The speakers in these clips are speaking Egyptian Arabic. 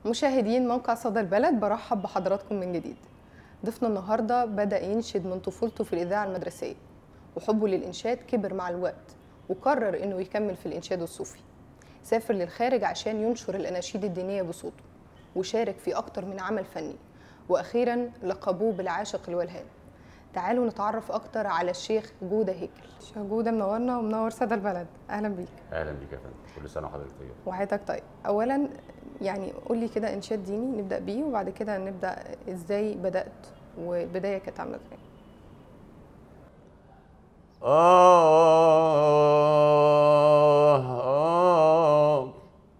مشاهدين موقع صدى البلد برحب بحضراتكم من جديد ضيفنا النهارده بدأ ينشد من طفولته في الإذاعة المدرسية وحبه للإنشاد كبر مع الوقت وقرر إنه يكمل في الإنشاد الصوفي سافر للخارج عشان ينشر الأناشيد الدينية بصوته وشارك في أكتر من عمل فني وأخيرا لقبوه بالعاشق الولهان تعالوا نتعرف أكتر على الشيخ جودة هيكل شيخ جودة منورنا ومنور صدى البلد أهلا بيك اهلا بيك يا فندم كل سنه وحضرتك طيب وحياتك طيب اولا يعني قول لي كده انشاد ديني نبدا بيه وبعد كده نبدا ازاي بدات والبدايه كانت عامله ازاي آه آه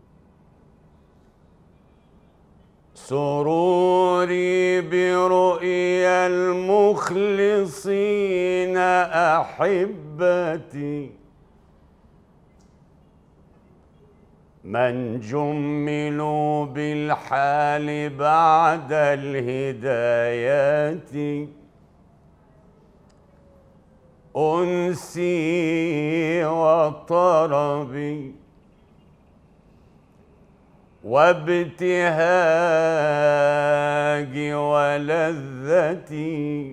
سروري برؤيا المخلصين أحبتي من جملوا بالحال بعد الهدايات أنسي وطربي وابتهاجي ولذتي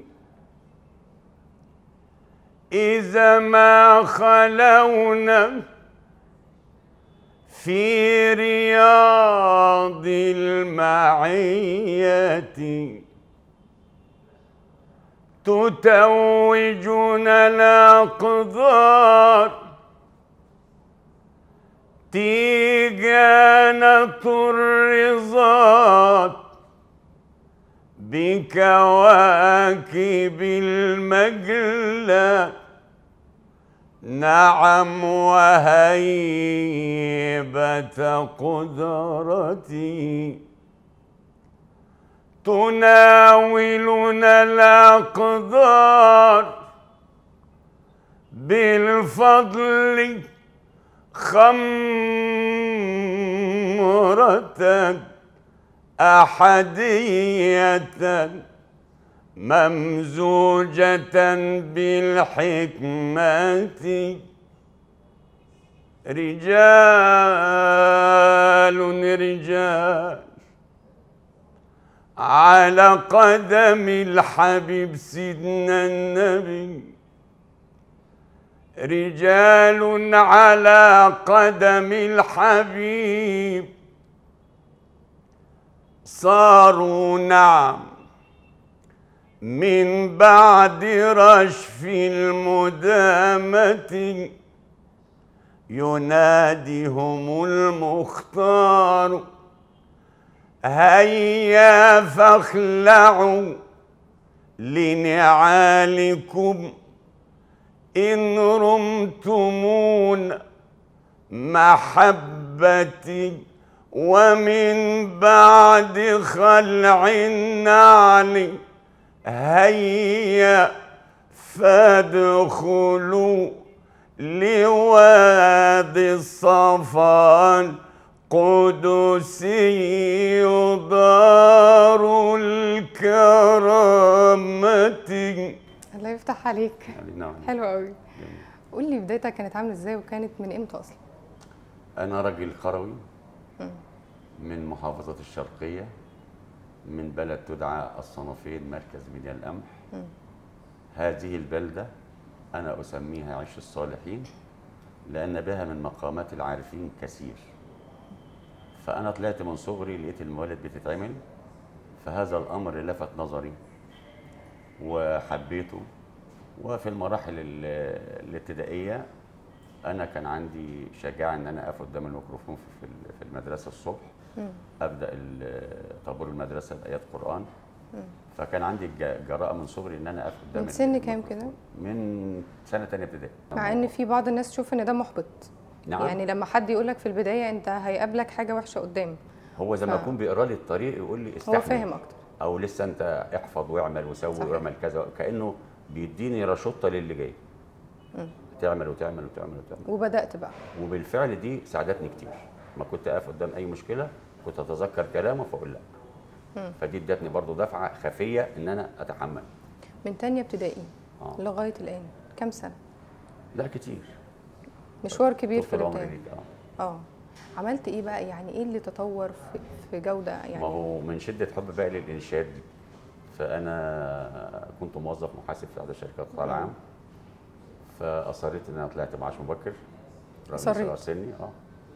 إذا ما خلونا في رياض المعية تتوجنا الأقدار تيجانة الرضات بكواكب المجلة نعم وهيبة قدرتي تناولنا الأقدار بالفضل خمرة أحدية ممزوجة بالحكمة رجال رجال على قدم الحبيب سيدنا النبي رجال على قدم الحبيب صاروا نعم من بعد رشف المدامة يناديهم المختار هيا فاخلعوا لنعالكم إن رمتمون محبتي ومن بعد خلع النعل هيا فادخلوا لوادي الصفان قدسي دار الكرامة الله يفتح عليك نعم حلو قوي قول لي بدايتك كانت عامله ازاي وكانت من امتى اصلا أنا راجل قروي من محافظة الشرقية من بلد تدعى الصنافين مركز ميديا القمح هذه البلدة أنا أسميها عيش الصالحين لأن بها من مقامات العارفين كثير فأنا طلعت من صغري لقيت الموالد بتتعمل فهذا الأمر لفت نظري وحبيته وفي المراحل ال- الابتدائية أنا كان عندي شجاعة إن أنا أقف قدام الميكروفون في- في ال- في المدرسة الصبح أبدأ ال- طابور المدرسة بآيات قرآن فكان عندي الج- جراءة من صغري إن أنا أقف قدام من سن كام الميكروفون. كده؟ من سنة تانية ابتدائي مع ان في بعض الناس تشوف ان ده محبط نعم يعني لما حد يقول لك في البدايه انت هيقابلك حاجه وحشه قدام هو زي ما ف- يكون بيقرا لي الطريق يقول لي استحمل هو فاهم اكتر او لسه انت احفظ واعمل وسوي صحيح. واعمل كذا كانه بيديني رشوطه للي جاي تعمل وتعمل وتعمل وتعمل وبدات بقى وبالفعل دي ساعدتني كتير ما كنت اقف قدام اي مشكله كنت اتذكر كلامه فاقول لا فدي ادتني برضو دفعه خفيه ان انا اتحمل من تانية ابتدائي اه لغايه الان كام سنه لا كتير مشوار كبير طول في العمر الابتدائي ليك اه اه عملت ايه بقى يعني ايه اللي تطور في, في جوده يعني ما هو من شده حب بقى للانشاد فانا كنت موظف محاسب في احدى شركات القطاع العام فاصريت ان انا طلعت معاش مبكر رغم أصريت. صغر سني اه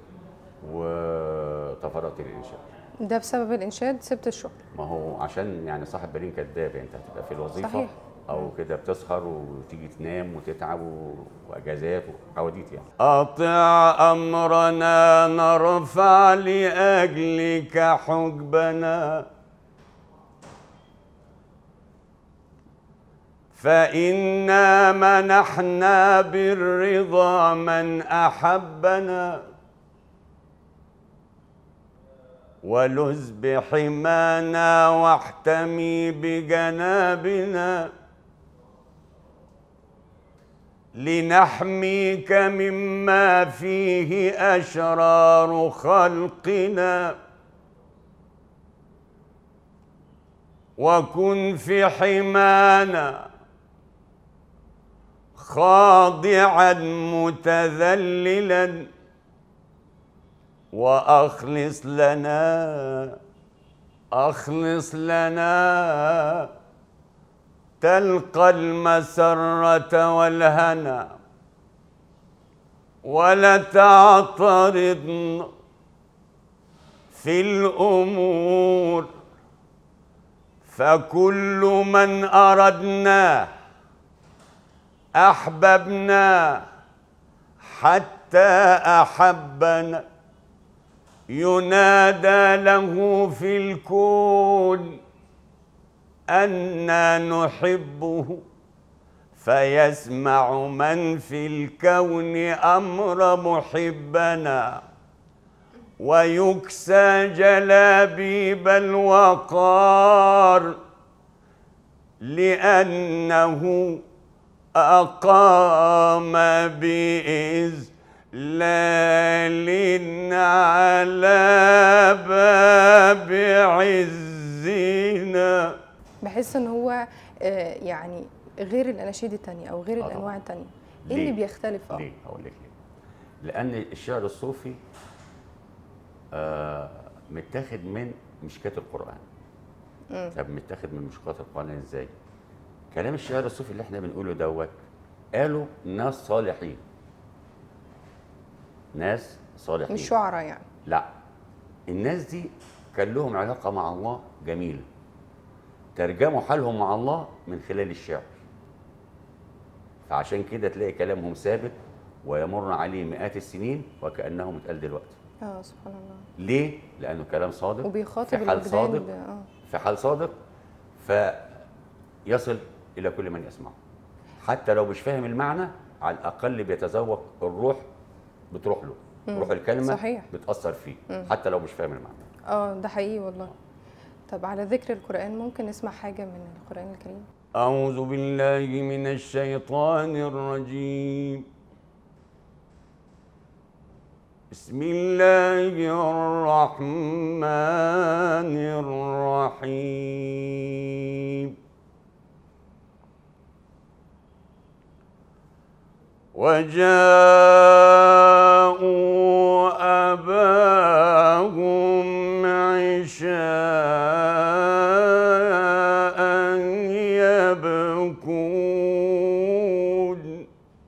وتفرغت للانشاد ده بسبب الانشاد سبت الشغل ما هو عشان يعني صاحب بالين كذاب يعني انت هتبقى في الوظيفه صحيح. او كده بتسهر وتيجي تنام وتتعب و- واجازات وحواديت يعني اطع امرنا نرفع لاجلك حجبنا فإنا منحنا بالرضا من أحبنا ولز بحمانا واحتمي بجنابنا لنحميك مما فيه أشرار خلقنا وكن في حمانا خاضعا متذللا واخلص لنا اخلص لنا تلقى المسره والهنا ولا تعترضن في الامور فكل من اردناه احببنا حتى احبنا ينادى له في الكون انا نحبه فيسمع من في الكون امر محبنا ويكسى جلابيب الوقار لانه أقام بإذلال على باب عزنا بحس ان هو آه، يعني غير الاناشيد التانية او غير آه طبعاً. الانواع التانية ايه ليه؟ اللي بيختلف اه ليه؟ هقول لك ليه؟ لأن الشعر الصوفي آه متاخد من مشكاة القرآن. طب متاخد من مشكاة القرآن ازاي؟ كلام الشعر الصوفي اللي احنا بنقوله دوت قالوا ناس صالحين. ناس صالحين مش شعراء يعني لا الناس دي كان لهم علاقة مع الله جميلة ترجموا حالهم مع الله من خلال الشعر فعشان كده تلاقي كلامهم ثابت ويمر عليه مئات السنين وكأنه اتقال دلوقتي اه سبحان الله ليه؟ لأنه كلام صادق وبيخاطب في حال الوجدان صادق ب- اه في حال صادق فيصل إلى كل من يسمعه حتى لو مش فاهم المعنى على الأقل بيتذوق الروح بتروح له روح الكلمة صحيح. بتأثر فيه حتى لو مش فاهم المعنى اه ده حقيقي والله طب على ذكر القرآن ممكن نسمع حاجة من القرآن الكريم أعوذ بالله من الشيطان الرجيم بسم الله الرحمن الرحيم وجاءوا أباهم عشاء يبكون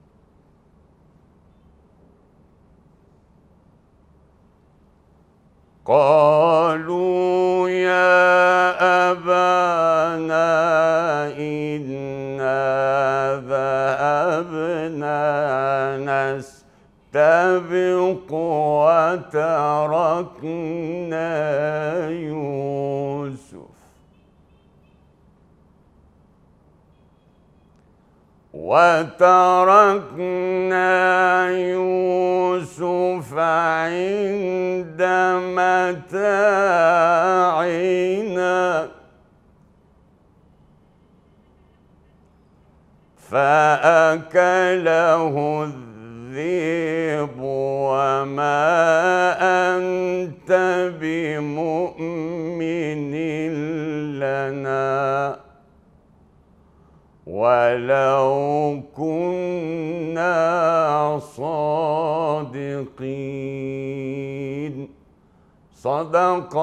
قالوا يا أبانا إنا ذهبنا نستبق وتركنا يوسف وتركنا يوسف عند متاعنا فأكله الذئب وما أنت بمؤمن لنا ولو كنا صادقين صدق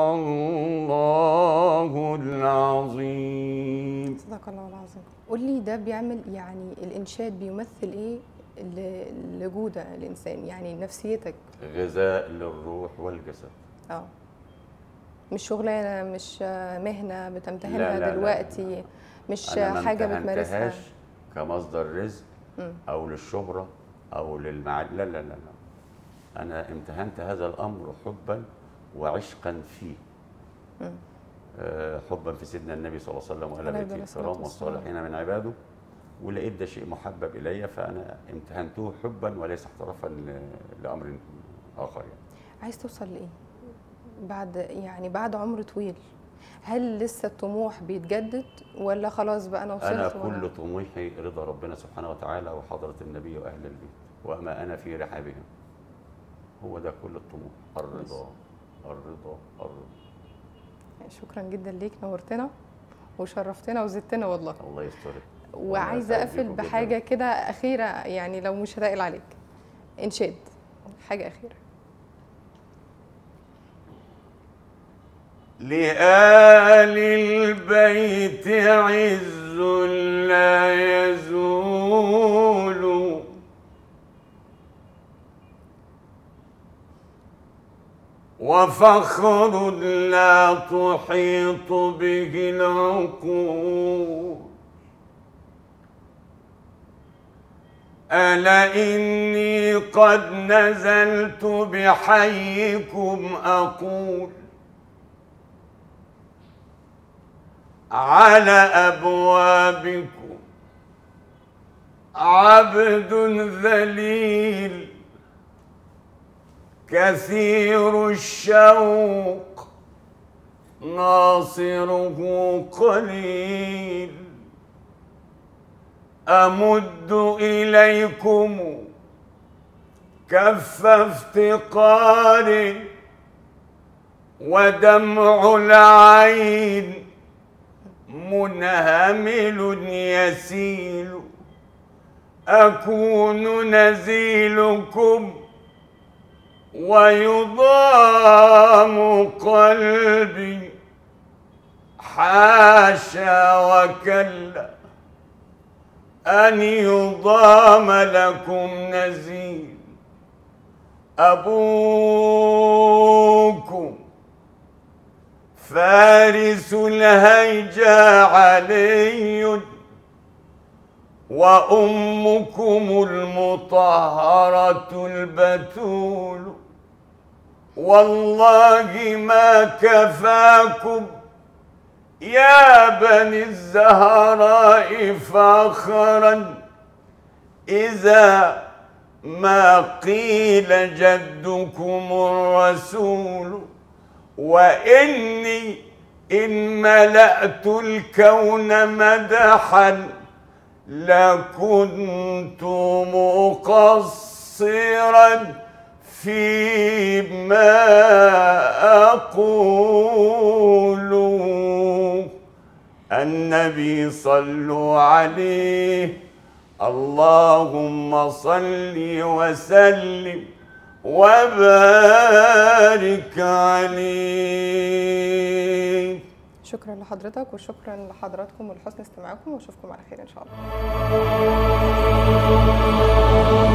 الله العظيم صدق الله العظيم قول لي ده بيعمل يعني الانشاد بيمثل ايه ل- لجودة الانسان يعني نفسيتك غذاء للروح والجسد اه مش شغلانه مش آه، مهنه لا، بتمتهنها لا، لا، دلوقتي مش أنا ما حاجه بتمارسها امتهنتهاش كمصدر رزق مم. او للشهره او للمع لا لا لا لا انا امتهنت هذا الامر حبا وعشقا فيه مم. آه، حبا في سيدنا النبي صلى الله عليه وسلم وعلى عليه بيته الصلاة الكرام والسلام. والصالحين من عباده ولقيت ده شيء محبب الي فانا امتهنته حبا وليس احترافا ل- لامر اخر يعني. عايز توصل لايه بعد يعني بعد عمر طويل هل لسه الطموح بيتجدد ولا خلاص بقى انا وصلت انا وأنا- كل طموحي رضا ربنا سبحانه وتعالى وحضره النبي واهل البيت وما انا في رحابهم هو ده كل الطموح الرضا الرضا الرضا شكرا جدا ليك نورتنا وشرفتنا وزدتنا والله الله يسترك وعايزه سعيد اقفل بيكم جداً. بحاجه كده اخيره يعني لو مش هتقل عليك انشاد حاجه اخيره لآل البيت عز لا يزول وفخر لا تحيط به العقول ألا إني قد نزلت بحيكم أقول على أبوابكم عبد ذليل كثير الشوق ناصره قليل أمد إليكم كف افتقار ودمع العين منهمل يسيل أكون نزيلكم ويضام قلبي حاشا وكلا أن يضام لكم نزيل أبوكم فارس الهيجا علي وأمكم المطهرة البتول والله ما كفاكم يا بني الزهراء فخرا إذا ما قيل جدكم الرسول وإني إن ملأت الكون مدحا لكنت مقصرا فيما أقول النبي صلوا عليه اللهم صل وسلم وبارك عليه شكرا لحضرتك وشكرا لحضراتكم ولحسن استماعكم واشوفكم على خير ان شاء الله